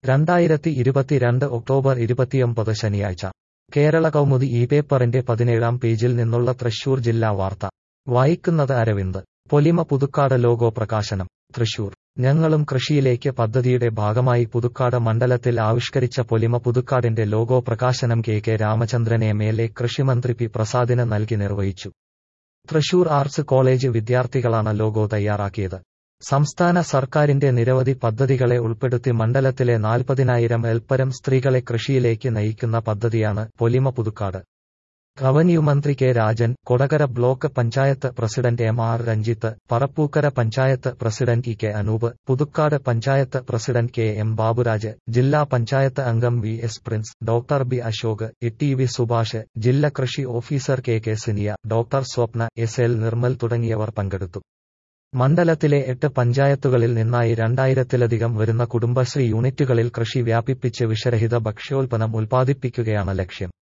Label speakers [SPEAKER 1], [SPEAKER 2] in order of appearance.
[SPEAKER 1] രണ്ടായിരത്തി ഇരുപത്തിരണ്ട് ഒക്ടോബർ ഇരുപത്തിയൊമ്പത് ശനിയാഴ്ച കേരള കൗമുദി ഈ പേപ്പറിന്റെ പതിനേഴാം പേജിൽ നിന്നുള്ള തൃശൂർ ജില്ലാ വാർത്ത വായിക്കുന്നത് അരവിന്ദ് പൊലിമ പുതുക്കാട് ലോഗോ പ്രകാശനം തൃശൂർ ഞങ്ങളും കൃഷിയിലേക്ക് പദ്ധതിയുടെ ഭാഗമായി പുതുക്കാട് മണ്ഡലത്തിൽ ആവിഷ്കരിച്ച പൊലിമ പുതുക്കാടിന്റെ ലോഗോ പ്രകാശനം K K Ramachandran M L A കൃഷിമന്ത്രി പി പ്രസാദിന് നൽകി നിർവഹിച്ചു തൃശൂർ ആർട്സ് കോളേജ് വിദ്യാർത്ഥികളാണ് ലോഗോ തയ്യാറാക്കിയത് സംസ്ഥാന സർക്കാരിന്റെ നിരവധി പദ്ധതികളെ ഉൾപ്പെടുത്തി മണ്ഡലത്തിലെ നാൽപ്പതിനായിരം എൽപ്പരം സ്ത്രീകളെ കൃഷിയിലേക്ക് നയിക്കുന്ന പദ്ധതിയാണ് പൊലിമ പുതുക്കാട് റവന്യൂ മന്ത്രി K Rajan Kodakara block panchayat president M R Ranjith Parappukkara panchayat president E K Anoop Puthukkad panchayat president K M Baburaj ജില്ലാ പഞ്ചായത്ത് അംഗം V S Prince doctor B Ashok E T V Subhash ജില്ലാ കൃഷി officer K K Siniya doctor Swapna S L Nirmal തുടങ്ങിയവർ പങ്കെടുത്തു മണ്ഡലത്തിലെ എട്ട് പഞ്ചായത്തുകളിൽ നിന്നായി രണ്ടായിരത്തിലധികം വരുന്ന കുടുംബശ്രീ യൂണിറ്റുകളിൽ കൃഷി വ്യാപിപ്പിച്ച് വിഷരഹിത ഭക്ഷ്യോൽപ്പന്നം ഉൽപ്പാദിപ്പിക്കുകയാണ് ലക്ഷ്യം